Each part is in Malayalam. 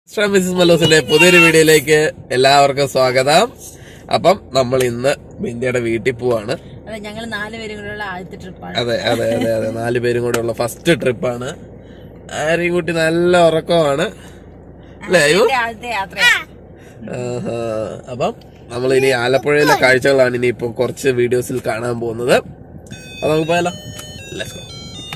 മിസ്റ്റർ മിസ്സിസ് മലോസിന്റെ പുതിയൊരു വീഡിയോയിലേക്ക് എല്ലാവർക്കും സ്വാഗതം അപ്പം നമ്മൾ ഇന്ന് ബിന്ദിയുടെ വീട്ടിൽ പോവാണ് അതെ ഞങ്ങൾ നാലുപേരും കൂടെയുള്ള ആദ്യത്തെ ട്രിപ്പാണ് അതെ അതെ അതെ അതെ നാല് പേരും കൂടെ ഉള്ള ഫസ്റ്റ് ട്രിപ്പാണ് ആരെയും കുട്ടി നല്ല ഉറക്കമാണ് അല്ലേ അയ്യോ ആദ്യത്തെ യാത്ര ആഹാ. അപ്പം നമ്മൾ ഇനി ആലപ്പുഴയിലെ കാഴ്ചകളാണ് ഇനി ഇപ്പൊ കുറച്ച് വീഡിയോസിൽ കാണാൻ പോകുന്നത് അപ്പൊ നമുക്ക് പോയാലോ Let's go.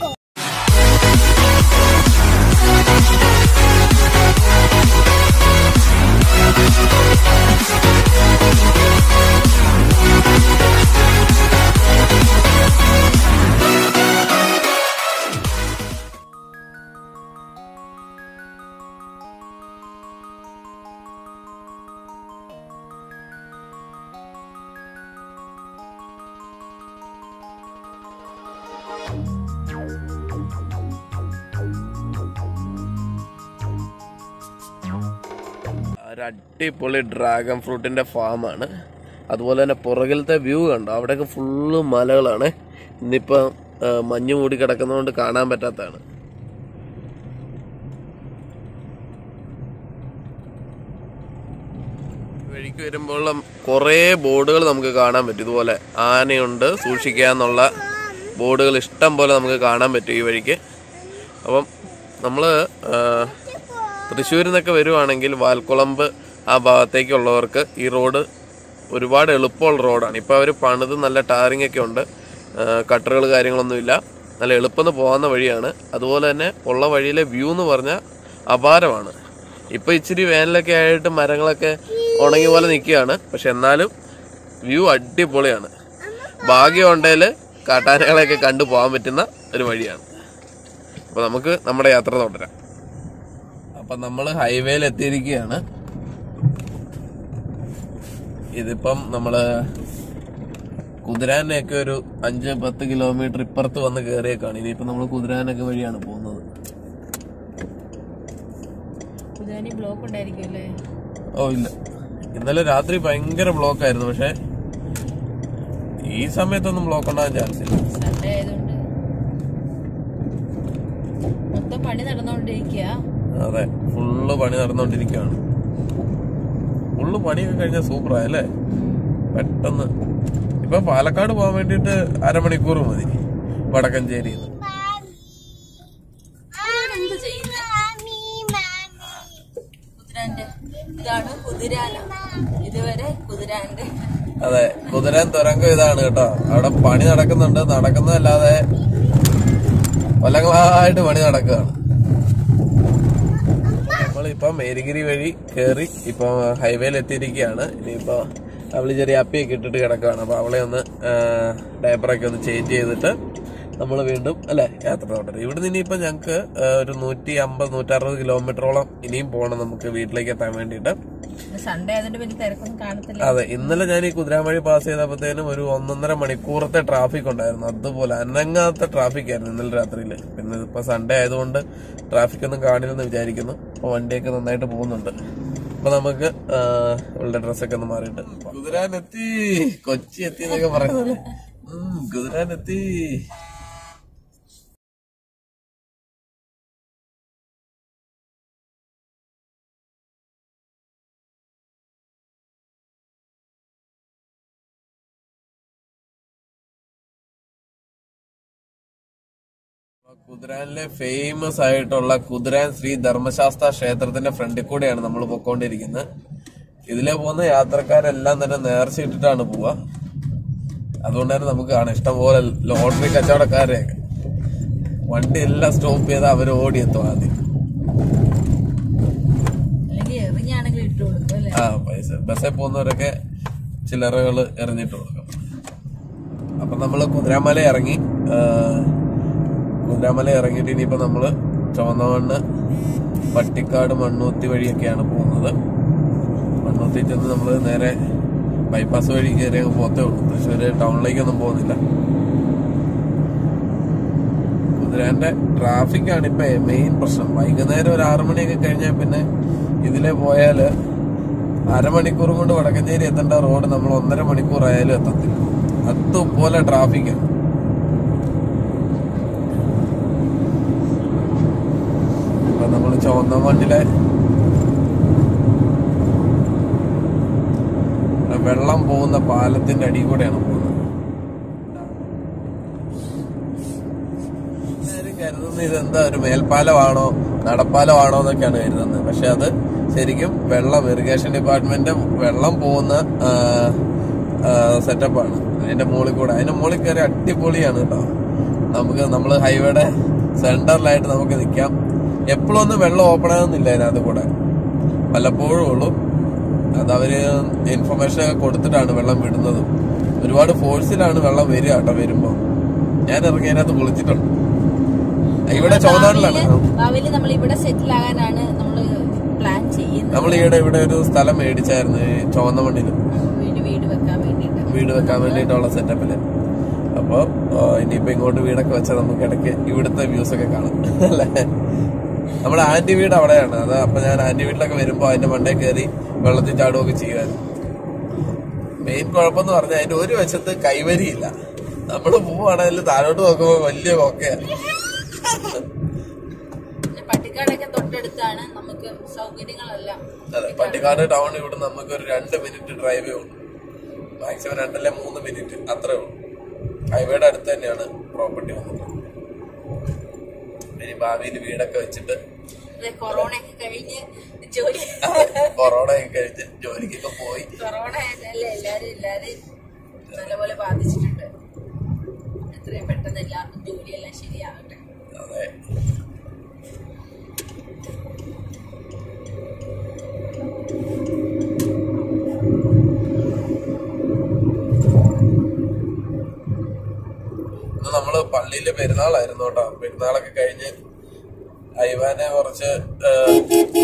ഒരു അടിപൊളി ഡ്രാഗൺ ഫ്രൂട്ടിന്റെ ഫാമാണ് അതുപോലെ തന്നെ പുറകിലത്തെ വ്യൂ കണ്ടോ അവിടെയൊക്കെ ഫുള്ള് മലകളാണ് ഇന്നിപ്പോ ആ, മഞ്ഞ് മൂടി കിടക്കുന്നതുകൊണ്ട് കാണാൻ പറ്റാത്തതാണ് വഴിക്ക് വരുമ്പോൾ കുറേ ബോർഡുകൾ നമുക്ക് കാണാൻ പറ്റും ഇതുപോലെ ആനയുണ്ട് സൂക്ഷിക്കാന്നുള്ള ബോർഡുകൾ ഇഷ്ടം പോലെ നമുക്ക് കാണാൻ പറ്റും ഈ വഴിക്ക് അപ്പം നമ്മൾ തൃശ്ശൂരിൽ നിന്നൊക്കെ വരുവാണെങ്കിൽ വാൽക്കുളമ്പ് ആ ഭാഗത്തേക്കുള്ളവർക്ക് ഈ റോഡ് ഒരുപാട് എളുപ്പമുള്ള റോഡാണ് ഇപ്പോൾ അവർ പണിത് നല്ല ടാറിംഗ് ഒക്കെ ഉണ്ട് കട്ടറുകൾ കാര്യങ്ങളൊന്നുമില്ല നല്ല എളുപ്പമെന്ന് പോകുന്ന വഴിയാണ് അതുപോലെ തന്നെ ഉള്ള വഴിയിലെ വ്യൂ എന്ന് പറഞ്ഞാൽ അപാരമാണ് ഇപ്പൊ ഇച്ചിരി വേനലൊക്കെ ആയിട്ട് മരങ്ങളൊക്കെ ഉണങ്ങി പോലെ നിൽക്കുകയാണ് പക്ഷെ എന്നാലും വ്യൂ അടിപൊളിയാണ് ഭാഗ്യം ഉണ്ടെങ്കിൽ കാട്ടാനകളെയൊക്കെ കണ്ടു പോകാൻ പറ്റുന്ന ഒരു വഴിയാണ് അപ്പൊ നമുക്ക് നമ്മുടെ യാത്ര തുടരാം അപ്പൊ നമ്മൾ ഹൈവേയിൽ എത്തിയിരിക്കുകയാണ് ഇതിപ്പം നമ്മള് കുതിരാനൊക്കെ ഒരു അഞ്ച് പത്ത് കിലോമീറ്റർ ഇപ്പുറത്ത് വന്ന് കയറിയേക്കാണ് ഇനിയിപ്പോ നമ്മൾ കുതിരാനൊക്കെ വഴിയാണ് പോകുന്നത് പുതുവനി ബ്ലോക്ക് ഉണ്ടായിരിക്കും അല്ലേ ഓ ഇല്ല ഇന്നലെ രാത്രി ഭയങ്കര ബ്ലോക്ക് ആയിരുന്നു പക്ഷെ ഈ സമയത്തൊന്നും ബ്ലോക്ക് ഉണ്ടാകാൻ ചാൻസ് ഇല്ല സൺഡേ ആയതുകൊണ്ട് മൊത്തം പണി നടന്നുകൊണ്ടിരിക്കുക അതെ ഫുള്ള് പണി നടന്നുകൊണ്ടിരിക്കുകയാണ് ഫുള്ള് പണിയൊക്കെ കഴിഞ്ഞാൽ സൂപ്പറായി അല്ലേ പെട്ടെന്ന് ഇപ്പൊ പാലക്കാട് പോകാൻ വേണ്ടിട്ട് അരമണിക്കൂർ മതി വടക്കഞ്ചേരി എന്ത് ചെയ്യുന്നത് കുതിരാന്റെ ഇതാണ് കുതിരാന ഇതുവരെ കുതിരാന്റെ അതെ കുതിരാൻ തുരങ്കം ഇതാണ് കേട്ടോ അവിടെ പണി നടക്കുന്നുണ്ട് നടക്കുന്നതല്ലാതെ കൊല്ലങ്ങളായിട്ട് പണി നടക്കുകയാണ് നമ്മളിപ്പോ മേരിഗിരി വഴി കേറി ഇപ്പൊ ഹൈവേയിൽ എത്തിയിരിക്കുകയാണ് ഇനിയിപ്പോ അവള് ചെറിയ അപ്പിയൊക്കെ ഇട്ടിട്ട് കിടക്കുകയാണ് അപ്പൊ അവളെ ഒന്ന് ഡയപ്പറൊക്കെ ഒന്ന് ചേഞ്ച് ചെയ്തിട്ട് നമ്മൾ വീണ്ടും അല്ലെ യാത്ര തുടരും ഇവിടുന്ന് ഇനിയിപ്പോ ഞങ്ങക്ക് ആ, ഒരു നൂറ്റി അമ്പത് നൂറ്ററുപത് കിലോമീറ്ററോളം ഇനിയും പോകണം നമുക്ക് വീട്ടിലേക്ക് എത്താൻ വേണ്ടിയിട്ട് സൺഡേ ആയതുകൊണ്ട് പിന്നെ തിരക്കൊന്നും കാണത്തില്ല അതെ ഇന്നലെ ഞാൻ ഈ കുതിരാമഴി പാസ് ചെയ്തപ്പോഴത്തേനും ഒരു ഒന്നൊന്നര മണിക്കൂറത്തെ ട്രാഫിക് ഉണ്ടായിരുന്നു അതുപോലെ അനങ്ങാത്ത ട്രാഫിക് ആയിരുന്നു ഇന്നലെ രാത്രിയില് പിന്നെ ഇപ്പൊ സൺഡേ ആയതുകൊണ്ട് ട്രാഫിക് ഒന്നും കാണില്ലെന്ന് വിചാരിക്കുന്നു അപ്പൊ വണ്ടിയൊക്കെ നന്നായിട്ട് പോകുന്നുണ്ട് അപ്പൊ നമുക്ക് ആ, ഇവളുടെ ഡ്രസ്സൊക്കെ ഒന്ന് മാറിയിട്ട് കുതിരാനെത്തി കൊച്ചി എത്തി എന്നൊക്കെ പറയുന്നത് കുതിരാനെത്തി കുതിരാനിലെ ഫേമസ് ആയിട്ടുള്ള കുതിരാൻ ശ്രീ ധർമ്മശാസ്ത്ര ക്ഷേത്രത്തിന്റെ ഫ്രണ്ടിൽ കൂടെയാണ് നമ്മൾ പൊക്കോണ്ടിരിക്കുന്നത് ഇതിലെ പോകുന്ന യാത്രക്കാരെല്ലാം തന്നെ നേർച്ച ഇട്ടിട്ടാണ് പോവുക അതുകൊണ്ട് തന്നെ നമുക്ക് കാണാം ഇഷ്ടംപോലെ ലോട്ടറി കച്ചവടക്കാരെയൊക്കെ വണ്ടി എല്ലാം സ്റ്റോപ്പ് ചെയ്ത് അവർ ഓടിയെത്തും ആദ്യം അല്ലെങ്കിൽ എറിഞ്ഞാണെങ്കിൽ ഇട്ട് കൊടുക്കും അല്ലേ ആ പൈസ ബസ്സിൽ പോകുന്നവരൊക്കെ ചില്ലറകൾ എറിഞ്ഞിട്ട് കൊടുക്കും അപ്പൊ നമ്മള് കുതിരാമല ഇറങ്ങി ആ, കുതിരാമല ഇറങ്ങിയിട്ട് ഇനിയിപ്പോ നമ്മള് ചുവന്നമണ്ണ് പട്ടിക്കാട് മണ്ണൂത്തി വഴിയൊക്കെയാണ് പോകുന്നത് മണ്ണൂത്തി ചെന്ന് നമ്മള് നേരെ ബൈപ്പാസ് വഴി കയറി അങ്ങ് പോത്തേ ഉള്ളൂ തൃശ്ശൂര് ടൗണിലേക്കൊന്നും പോകുന്നില്ല കുതിരാന്റെ ട്രാഫിക് ആണ് ഇപ്പൊ മെയിൻ പ്രശ്നം വൈകുന്നേരം ഒരു ആറു മണിയൊക്കെ കഴിഞ്ഞാൽ പിന്നെ ഇതിലെ പോയാല് അരമണിക്കൂർ കൊണ്ട് വടക്കഞ്ചേരി എത്തേണ്ട റോഡ് നമ്മൾ ഒന്നര മണിക്കൂർ ആയാലും എത്തത്തില്ല അതുപോലെ ട്രാഫിക്കാണ് ചുവന്ന മണ്ണിലെ വെള്ളം പോകുന്ന പാലത്തിന്റെ അടി കൂടെയാണ് പോകുന്നത് എല്ലാവരും കരുതുന്നത് ഇതെന്താ ഒരു മേൽപ്പാലമാണോ നടപ്പാലമാണോ എന്നൊക്കെയാണ് കരുതുന്നത് പക്ഷെ അത് ശരിക്കും വെള്ളം ഇറിഗേഷൻ ഡിപ്പാർട്ട്മെന്റ് വെള്ളം പോകുന്ന സെറ്റപ്പാണ് അതിന്റെ മുകളിൽ കൂടെ അതിന്റെ മുകളിൽ കയറി അടിപൊളിയാണ് കേട്ടോ നമുക്ക് നമ്മൾ ഹൈവേയുടെ സെന്ററിലായിട്ട് നമുക്ക് നിൽക്കാം എപ്പോഴും ഒന്നും വെള്ളം ഓപ്പൺ ആകുന്നില്ല അതിനകത്ത് കൂടെ വല്ലപ്പോഴും ഉള്ളൂ അത് അവര് ഇൻഫർമേഷൻ ഒക്കെ കൊടുത്തിട്ടാണ് വെള്ളം വിടുന്നത് ഒരുപാട് ഫോഴ്സിലാണ് വെള്ളം വരിക കേട്ടോ വരുമ്പോ ഞാൻ ഇറങ്ങി അതിനകത്ത് കുളിച്ചിട്ടുണ്ട് ഇവിടെ ചോദാനിലാണ് ഭാവിയിൽ നമ്മൾ ഇവിടെ സെറ്റിൽ ആകാനാണ് നമ്മൾ പ്ലാൻ ചെയ്യുന്നത് നമ്മൾ ഈയിടെ ഇവിടെ ഒരു സ്ഥലം മേടിച്ചായിരുന്നു ഈ ചുവന്ന മണ്ണിൽ വീട് വീട് വെക്കാൻ വേണ്ടിയിട്ട് വീട് വെക്കാൻ വേണ്ടിയിട്ടുള്ള സെറ്റപ്പില് അപ്പൊ ആ, ഇനിയിപ്പോ ഇങ്ങോട്ട് വീടൊക്കെ വെച്ചാൽ നമുക്ക് ഇടയ്ക്ക് ഇവിടുത്തെ വ്യൂസ് ഒക്കെ കാണാം അല്ലേ നമ്മുടെ ആന്റി വീട് അവിടെയാണ് അത് അപ്പൊ ഞാൻ ആന്റി വീട്ടിലൊക്കെ വരുമ്പോ അതിന്റെ മണ്ടേ കയറി വെള്ളത്തിൽ ചാടുകയൊക്കെ ചെയ്യുമായിരുന്നു മെയിൻ കുഴപ്പമെന്ന് പറഞ്ഞാൽ അതിന്റെ ഒരു വശത്ത് കൈവരിയില്ല നമ്മള് പോവാണെങ്കിൽ താഴോട്ട് നോക്കുമ്പോ വലിയ കൊക്കയാണ് പിന്നെ പട്ടിക്കാടൊക്കെ തൊട്ടടുത്താണ് നമുക്ക് സൗകര്യങ്ങളെല്ലാം അതെ പട്ടിക്കാട് ടൗൺ ഇവിടെ നമുക്ക് ഒരു രണ്ട് മിനിറ്റ് ഡ്രൈവേ ഉള്ളൂ മാക്സിമം രണ്ടല്ലേ മൂന്ന് മിനിറ്റ് അത്രേ ഉള്ളൂ ഹൈവേയുടെ അടുത്ത് തന്നെയാണ് പ്രോപ്പർട്ടി വന്നത് ഇനി ഭാവിയിൽ വീടൊക്കെ വെച്ചിട്ട് അതെ കൊറോണയൊക്കെ കഴിഞ്ഞ് ജോലി കൊറോണ ഒക്കെ കഴിഞ്ഞ് ജോലിക്കൊക്കെ പോയി കൊറോണ അല്ലേ എല്ലാരും എല്ലാരും നല്ലപോലെ ബാധിച്ചിട്ടുണ്ട് എത്രയും പെട്ടെന്ന് എല്ലാവർക്കും ജോലിയെല്ലാം ശരിയാകട്ടെ അതെ ഇന്ന് നമ്മള് പള്ളിയില് പെരുന്നാളായിരുന്നു കേട്ടോ പെരുന്നാളൊക്കെ കഴിഞ്ഞ് ഐവാനെ കുറച്ച് ഏഹ്,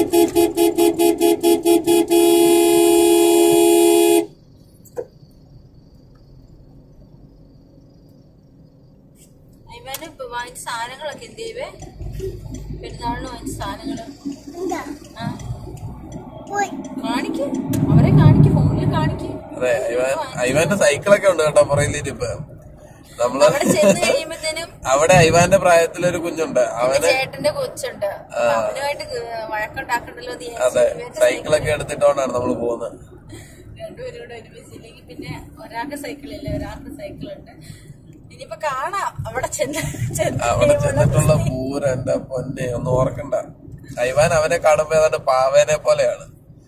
ഇവന് ഇപ്പൊ വാങ്ങിച്ച സാധനങ്ങളൊക്കെ എന്ത് ചെയ്യുവേ പെരുന്നാളിന് വാങ്ങിച്ച സാധനങ്ങള് ആ കാണിക്ക് അവരെ കാണിക്ക് ഫോണിൽ കാണിക്ക് അതെ ഐവാൻ ഐവാന്റെ സൈക്കിളൊക്കെ ഉണ്ട് കേട്ടോ പുറയിലിരിപ്പ് നമ്മള് അവിടെ ചെന്ന് കഴിയുമ്പത്തേനും അവിടെ ഐവാന്റെ പ്രായത്തിലൊരു കുഞ്ഞുണ്ട് അവന് ചേട്ടന്റെ കൊച്ചുണ്ട് അപ്പൊ അവനുമായിട്ട് വഴക്കുണ്ടാക്കണ്ടല്ലോ എന്ന് അതെ വിചാരിച്ച് ഇവന്റെ സൈക്കിളൊക്കെ എടുത്തിട്ടോണ്ടാണ് നമ്മൾ പോകുന്നത് രണ്ടുപേരും കൂടെ ഒരുമിച്ചില്ലെങ്കിൽ പിന്നെ ഒരാൾക്ക് സൈക്കിളില്ല ഒരാൾക്ക് സൈക്കിളുണ്ട് ഇനിയിപ്പോ കാണാം അവിടെ ചെന്ന് ചെന്ന് അവിടെ കഴിയുമ്പോ ചെന്നിട്ടുള്ള പൂര എന്റെ പൊന്നെ ഒന്നും ഓർക്കണ്ട ഐവാൻ അവനെ കാണുമ്പോ ഏതാണ്ട് പാവേനെ പോലെയാണ്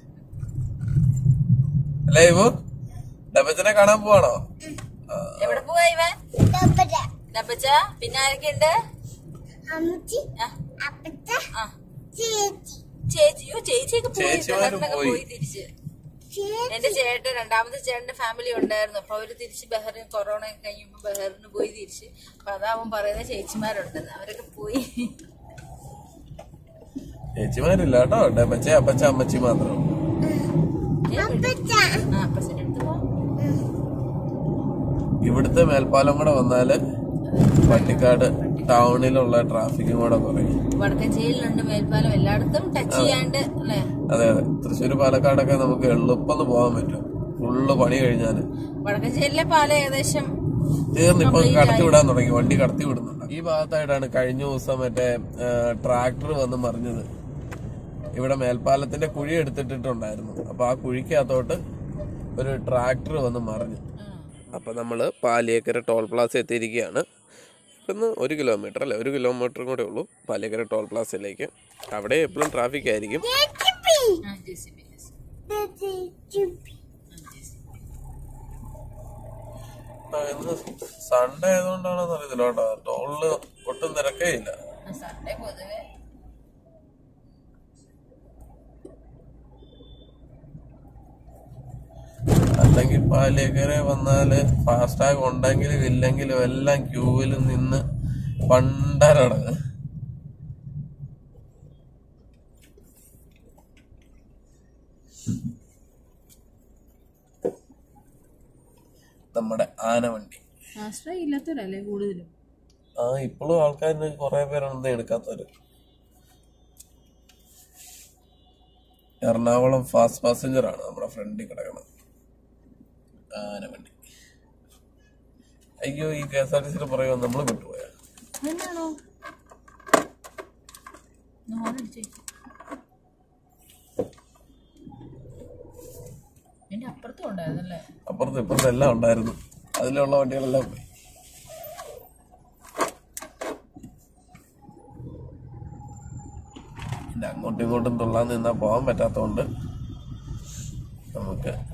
അല്ലേ ഇവു ഡബച്ചനെ കാണാൻ പോവാണോ ആ, എവിടെ പോവാ ഇവൻ ഡബച്ച പിന്നെ ആരൊക്കെയുണ്ട് ആ, ആ. ചേച്ചി യോ ചേച്ചിയൊക്കെ പോയി ചേച്ചിമാര് ബഹറിനൊക്കെ പോയി. പോയി തിരിച്ച് എന്റെ ചേട്ടൻ രണ്ടാമത്തെ ചേട്ടന്റെ ഫാമിലി ഉണ്ടായിരുന്നു അപ്പൊ അവര് തിരിച്ച് ബഹറിൻ കൊറോണ ഒക്കെ കഴിയുമ്പോ ബഹറിന് പോയി തിരിച്ച് അപ്പൊ അതാവും പറയുന്ന ചേച്ചിമാരുണ്ടെന്ന് അവരൊക്കെ പോയി ചേച്ചിമാരില്ല കേട്ടോ ഡബച്ച അപ്പച്ച അമ്മച്ചി മാത്രം ആ അപ്പച്ചന്റെ അടുത്ത് പോവാം ഇവിടുത്തെ മേൽപ്പാലം കൂടെ വന്നാല് പട്ടിക്കാട് ടൗണിലുള്ള ട്രാഫിക്കും കൂടെ കുറയും വടക്കഞ്ചേരിയിലുണ്ട് മേൽപ്പാലം എല്ലായിടത്തും ടച്ച് ചെയ്യാണ്ട് അല്ലെ അതെ അതെ തൃശ്ശൂർ പാലക്കാടൊക്കെ നമുക്ക് എളുപ്പം പോകാൻ പറ്റും ഫുള്ള് പണി കഴിഞ്ഞാല് വടക്കഞ്ചേരിയിലെ പാലം ഏകദേശം തീർന്ന് ഇപ്പൊ കടത്തി വിടാൻ തുടങ്ങി വണ്ടി കടത്തി വിടുന്നുണ്ട് ഈ ഭാഗത്തായിട്ടാണ് കഴിഞ്ഞ ദിവസം മറ്റേ ട്രാക്ടർ വന്ന് മറിഞ്ഞത് ഇവിടെ മേൽപ്പാലത്തിന്റെ കുഴി എടുത്തിട്ടുണ്ടായിരുന്നു അപ്പൊ ആ കുഴിക്കകത്തോട്ട് ഒരു ട്രാക്ടർ വന്ന് മറിഞ്ഞു അപ്പൊ നമ്മള് പാലിയേക്കര ടോൾ പ്ലാസ എത്തിയിരിക്കുകയാണ് ഇപ്പം ഒരു കിലോമീറ്റർ അല്ലേ ഒരു കിലോമീറ്റർ കൂടെ ഉള്ളൂ പാലിയേക്കര ടോൾ പ്ലാസയിലേക്ക് അവിടെ എപ്പോഴും ട്രാഫിക് ആയിരിക്കും ആ, JCB, JCB. ആ, ഇന്ന് സൺഡേ ആയതുകൊണ്ടാണെന്ന് അറിയത്തില്ല കേട്ടോ ടോളില് ഒട്ടും തിരക്കേ ഇല്ല ആ, സൺഡേ പൊതുവെ അല്ലെങ്കിൽ പാലിയേക്കര വന്നാല് ഫാസ്ടാഗ് ഉണ്ടെങ്കിലും ഇല്ലെങ്കിലും എല്ലാം ക്യൂവിൽ നിന്ന് പണ്ടരടങ്ങ് നമ്മുടെ ആനവണ്ടി ആശ്രയം ഇല്ലാത്തവരല്ലേ കൂടുതലും ആ ഇപ്പോഴും ആൾക്കാരിന് കുറെ പേരുണ്ട് എടുക്കാത്തവര് എറണാകുളം ഫാസ്റ്റ് പാസഞ്ചർ ആണ് നമ്മുടെ ഫ്രണ്ടിൽ കിടക്കണം ആനവണ്ടി അയ്യോ ഈ കെ എസ് ആർ ടി സിയുടെ പുറകെ നമ്മൾ വിട്ടുപോയാ എന്നാണോ ഹോണടിച്ചേ എന്റെ അപ്പുറത്തും ഉണ്ടായിരുന്നല്ലേ അപ്പുറത്ത് ഇപ്പുറത്ത് എല്ലാം ഉണ്ടായിരുന്നു അതിലുള്ള വണ്ടികളെല്ലാം പോയി പിന്നെ അങ്ങോട്ടും ഇങ്ങോട്ടും തുള്ളാൻ നിന്നാ പോകാൻ പറ്റാത്തതുകൊണ്ട് നമുക്ക്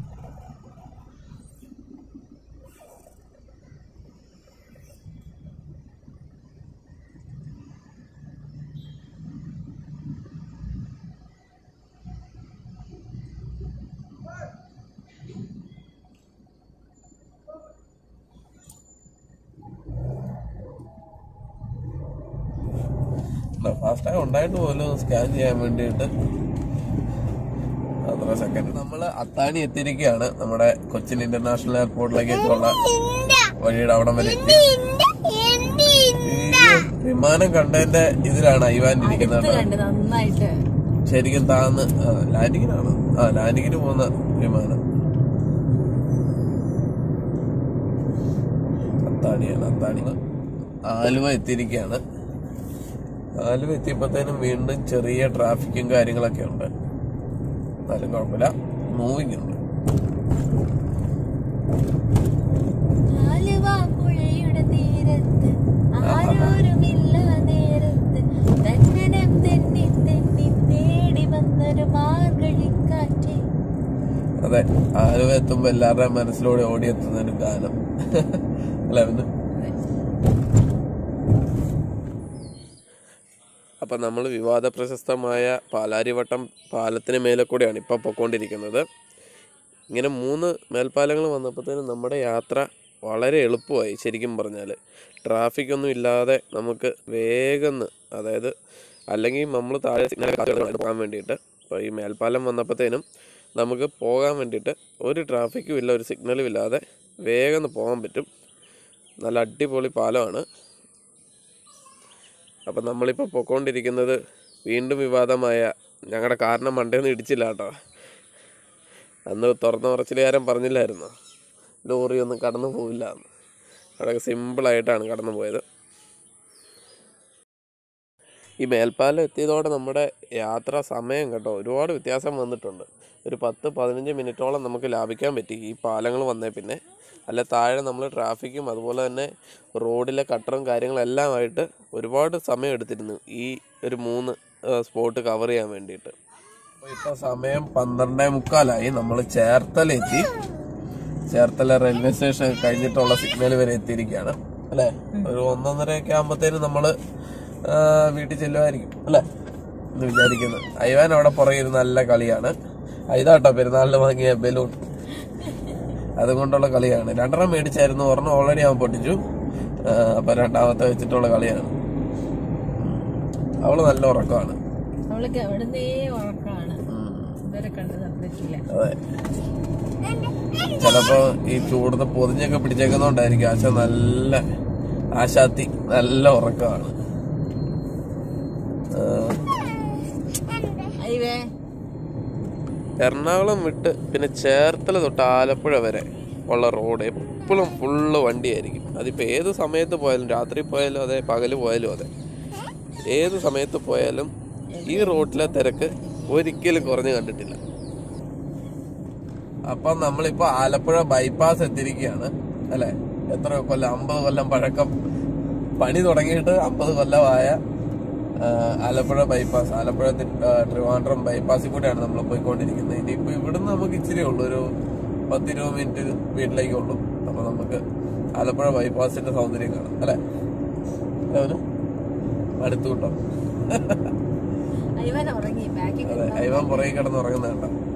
ഫാസ്റ്റാഗ് ഉണ്ടായിട്ട് പോലും സ്കാൻ ചെയ്യാൻ വേണ്ടിയിട്ട് അത്ര സെക്കൻഡ് നമ്മൾ അത്താണി എത്തിയിരിക്കുകയാണ് നമ്മുടെ കൊച്ചിൻ ഇന്റർനാഷണൽ എയർപോർട്ടിലേക്കുള്ള വഴിയുടെ അവിടം വരെ എത്തി ഈ വിമാനം കണ്ടതിന്റെ ഇതിലാണ് ഐവാൻ ഇരിക്കുന്നത് ഇത് കണ്ട് നന്നായിട്ട് ശരിക്കും താന്ന് ആ, ലാൻഡിങ്ങിനാണ് ആ ലാൻഡിങ്ങിന് പോകുന്ന വിമാനം അത്താണിയാണ് അത്താണി ആലുവ എത്തിയിരിക്കുകയാണ് ആലുവ എത്തിയപ്പോഴത്തേനും വീണ്ടും ചെറിയ ട്രാഫിക്കും കാര്യങ്ങളൊക്കെ ഉണ്ട് എന്നാലും കുഴപ്പമില്ല മൂവിങ് ഉണ്ട് ആലുവ പുഴയുടെ തീരത്ത് ആരോരുമില്ല നേരത്ത് തന്നനം തെന്നി തെന്നി തേടി വന്നൊരു മാർഗഴിക്കാറ്റ് അതെ ആലുവ എത്തുമ്പോ എല്ലാവരുടെയും മനസ്സിലൂടെ ഓടിയെത്തുന്ന ഒരു ഗാനം അല്ല പിന്നെ അപ്പം നമ്മൾ വിവാദ പ്രശസ്തമായ പാലാരിവട്ടം പാലത്തിന് മേലെ കൂടെയാണ് ഇപ്പോൾ പൊക്കോണ്ടിരിക്കുന്നത് ഇങ്ങനെ മൂന്ന് മേൽപ്പാലങ്ങൾ വന്നപ്പോഴത്തേനും നമ്മുടെ യാത്ര വളരെ എളുപ്പമായി ശരിക്കും പറഞ്ഞാൽ ട്രാഫിക് ഒന്നും ഇല്ലാതെ നമുക്ക് വേഗം അതായത് അല്ലെങ്കിൽ നമ്മൾ താഴെ സിഗ്നൽ പോകാൻ വേണ്ടിയിട്ട് അപ്പോൾ ഈ മേൽപ്പാലം വന്നപ്പോഴത്തേനും നമുക്ക് പോകാൻ വേണ്ടിയിട്ട് ഒരു ട്രാഫിക്കും ഇല്ല ഒരു സിഗ്നലും ഇല്ലാതെ വേഗം പോകാൻ പറ്റും നല്ല അടിപൊളി പാലമാണ് അപ്പം നമ്മളിപ്പോൾ പൊക്കോണ്ടിരിക്കുന്നത് വീണ്ടും വിവാദമായ ഞങ്ങളുടെ കാരണം മണ്ടേന്ന് ഇടിച്ചില്ല കേട്ടോ അന്ന് തുറന്ന പറച്ചിലുകാരൻ പറഞ്ഞില്ലായിരുന്നോ ലോറി ഒന്നും കടന്നു പോവില്ല എന്ന് അവിടെ സിമ്പിളായിട്ടാണ് കടന്നു പോയത് ഈ മേൽപ്പാലം എത്തിയതോടെ നമ്മുടെ യാത്രാ സമയം കേട്ടോ ഒരുപാട് വ്യത്യാസം വന്നിട്ടുണ്ട് ഒരു പത്ത് പതിനഞ്ച് മിനിറ്റോളം നമുക്ക് ലാഭിക്കാൻ പറ്റി ഈ പാലങ്ങൾ വന്നേ പിന്നെ അല്ല താഴെ നമ്മൾ ട്രാഫിക്കും അതുപോലെ തന്നെ റോഡിലെ കട്ടറും കാര്യങ്ങളെല്ലാം ആയിട്ട് ഒരുപാട് സമയം എടുത്തിരുന്നു ഈ ഒരു മൂന്ന് സ്പോട്ട് കവർ ചെയ്യാൻ വേണ്ടിയിട്ട് ഇപ്പൊ സമയം പന്ത്രണ്ടേ മുക്കാലായി നമ്മൾ ചേർത്തല എത്തി ചേർത്തല റെയിൽവേ സ്റ്റേഷൻ കഴിഞ്ഞിട്ടുള്ള സിഗ്നൽ വരെ എത്തിയിരിക്കുകയാണ് അല്ലെ ഒരു ഒന്നൊന്നരയൊക്കെ ആകുമ്പോഴത്തേനും നമ്മള് ആ, വീട്ടിൽ ചെല്ലുമായിരിക്കും അല്ലെ എന്ന് വിചാരിക്കുന്നു അയ്യാൻ അവിടെ പുറകെ ഇരുന്ന് നല്ല കളിയാണ് ആ, ഇതാട്ടോ പെരുന്നാളിന് വാങ്ങിയ ബലൂൺ അതുകൊണ്ടുള്ള കളിയാണ് രണ്ടെണ്ണം മേടിച്ചായിരുന്നു ഒരെണ്ണം ഓൾറെഡി അവൻ പൊട്ടിച്ചു ആ, അപ്പൊ രണ്ടാമത്തെ വെച്ചിട്ടുള്ള കളിയാണ് അവള് നല്ല ഉറക്കമാണ് അവൾക്ക് എവിടുന്നേ ഉറക്കമാണ് ഇതുവരെ കണ്ടത് അത്രയ്ക്കില്ല അതെ ചിലപ്പോ ഈ ചൂടത്ത് പൊതിഞ്ഞൊക്കെ പിടിച്ചേക്കുന്നോണ്ടായിരിക്കും ആശ നല്ല ആശാത്തി നല്ല ഉറക്കമാണ് ആ, അയ്യേ എറണാകുളം വിട്ട് പിന്നെ ചേർത്തല തൊട്ട് ആലപ്പുഴ വരെ ഉള്ള റോഡ് എപ്പോഴും ഫുള്ള് വണ്ടിയായിരിക്കും അതിപ്പോൾ ഏത് സമയത്ത് പോയാലും രാത്രി പോയാലും അതെ പകല് പോയാലും അതെ ഏത് സമയത്ത് പോയാലും ഈ റോഡിലെ തിരക്ക് ഒരിക്കലും കുറഞ്ഞു കണ്ടിട്ടില്ല അപ്പം നമ്മളിപ്പോ ആലപ്പുഴ ബൈപ്പാസ് എത്തിയിരിക്കുകയാണ് അല്ലെ എത്ര കൊല്ലം അമ്പത് കൊല്ലം പഴക്കം പണി തുടങ്ങിയിട്ട് അമ്പത് കൊല്ലമായ ആ, ആലപ്പുഴ ബൈപ്പാസ് ആലപ്പുഴ തി- ആ, ട്രിവാൻഡ്രം ബൈപ്പാസിൽ കൂടെയാണ് നമ്മൾ പോയിക്കൊണ്ടിരിക്കുന്നത് ഇനിയിപ്പോ ഇവിടുന്ന് നമുക്ക് ഇച്ചിരി ഉള്ളൂ ഒരു പത്തിരുപത് മിനിറ്റ് വീട്ടിലേക്ക് ഉള്ളൂ അപ്പൊ നമുക്ക് ആലപ്പുഴ ബൈപ്പാസിന്റെ സൗന്ദര്യം കാണാം അല്ലെ അവന് അടുത്തു കിട്ടോ അയ്യവൻ ഉറങ്ങി ബാക്കിൽ അതെ ഐവൻ പുറകെ കിടന്ന് ഉറങ്ങുന്ന കണ്ട